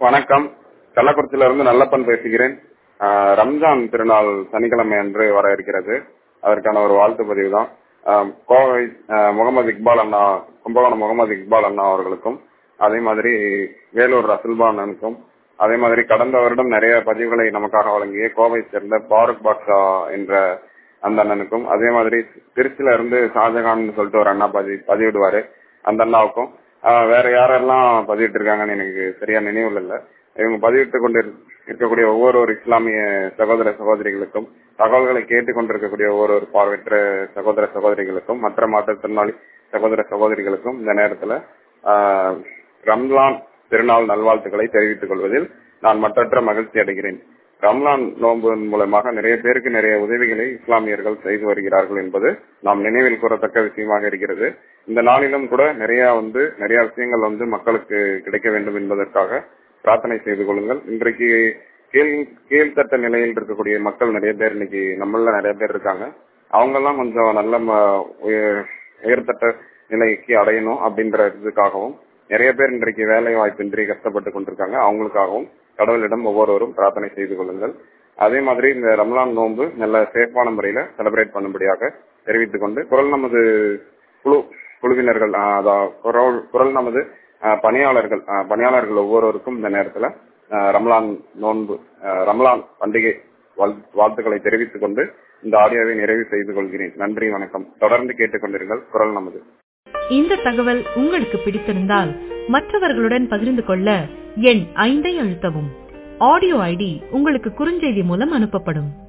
வணக்கம் கள்ளக்குறிச்சியில இருந்து நல்லப்பன் பேசுகிறேன் ஆஹ் ரம்ஜான் திருநாள் சனிக்கிழமை அன்று வர இருக்கிறது அதற்கான ஒரு வாழ்த்து பதிவு தான் ஆஹ் கோவை ஆஹ் முகமது இக்பால் அண்ணா கும்பகோணம் முகமது இக்பால் அண்ணா அவர்களுக்கும் அதே மாதிரி வேலூர் ரசுல்பான் அண்ணனுக்கும் அதே மாதிரி கடந்த வருடம் நிறைய பதிவுகளை நமக்காக வழங்கிய கோவை சேர்ந்த பாரூக் பாட்ஷா என்ற அந்த அண்ணனுக்கும் அதே மாதிரி திருச்சியில இருந்து ஷாஜகான் சொல்லிட்டு ஒரு அண்ணா பதிவு பதிவிடுவாரு அந்த அண்ணாவுக்கும் ஆஹ் வேற யாரெல்லாம் பதிவிட்டு இருக்காங்கன்னு எனக்கு சரியா நினைவில் இல்ல இவங்க பதிவிட்டு கொண்டு இருக்கக்கூடிய ஒவ்வொரு ஒரு இஸ்லாமிய சகோதர சகோதரிகளுக்கும் தகவல்களை கேட்டுக் கொண்டிருக்கக்கூடிய ஒவ்வொரு ஒரு பார்வையற்ற சகோதர சகோதரிகளுக்கும் மற்ற மாற்றுத்திறனாளி சகோதர சகோதரிகளுக்கும் இந்த நேரத்துல ஆஹ் ரம்லான் திருநாள் நல்வாழ்த்துக்களை தெரிவித்துக் கொள்வதில் நான் மற்றற்ற மகிழ்ச்சி அடைகிறேன் ரம்லான் நோன்பு மூலமாக நிறைய பேருக்கு நிறைய உதவிகளை இஸ்லாமியர்கள் செய்து வருகிறார்கள் என்பது நாம் நினைவில் கூறத்தக்க விஷயமாக இருக்கிறது இந்த நாளிலும் கூட நிறைய வந்து நிறைய விஷயங்கள் வந்து மக்களுக்கு கிடைக்க வேண்டும் என்பதற்காக பிரார்த்தனை செய்து கொள்ளுங்கள் இன்றைக்கு கீழ் கீழ்த்தட்ட நிலையில் இருக்கக்கூடிய மக்கள் நிறைய பேர் இன்னைக்கு நம்மள நிறைய பேர் இருக்காங்க அவங்க எல்லாம் கொஞ்சம் நல்ல ம- உய- உயர்தட்ட நிலைக்கு அடையணும் அப்படின்ற இதுக்காகவும் நிறைய பேர் இன்றைக்கு வேலை வாய்ப்பின்றி கஷ்டப்பட்டு கொண்டிருக்காங்க அவங்களுக்காகவும் கடவுளிடம் ஒவ்வொருவரும் பிரார்த்தனை செய்து கொள்ளுங்கள் அதே மாதிரி இந்த ரம்லான் நோன்பு நல்ல சேஃபான முறையில செலிப்ரேட் பண்ணும்படியாக தெரிவித்துக் கொண்டு குரல் நமது குழு குழுவினர்கள் ஆஹ் அதா- குரல் குரல் நமது ஆஹ் பணியாளர்கள் ஆஹ் பணியாளர்கள் ஒவ்வொருவருக்கும் இந்த நேரத்துல ஆஹ் ரம்லான் நோன்பு ஆஹ் ரம்லான் பண்டிகை வாழ்- வாழ்த்துக்களை தெரிவித்துக் கொண்டு இந்த ஆடியோவை நிறைவு செய்து கொள்கிறேன் நன்றி வணக்கம் தொடர்ந்து கேட்டுக்கொண்டிருங்கள் குரல் நமது இந்த தகவல் உங்களுக்கு பிடித்திருந்தால் மற்றவர்களுடன் பகிர்ந்து கொள்ள எண் ஐந்தை அழுத்தவும் ஆடியோ ஐடி உங்களுக்கு குறுஞ்செய்தி மூலம் அனுப்பப்படும்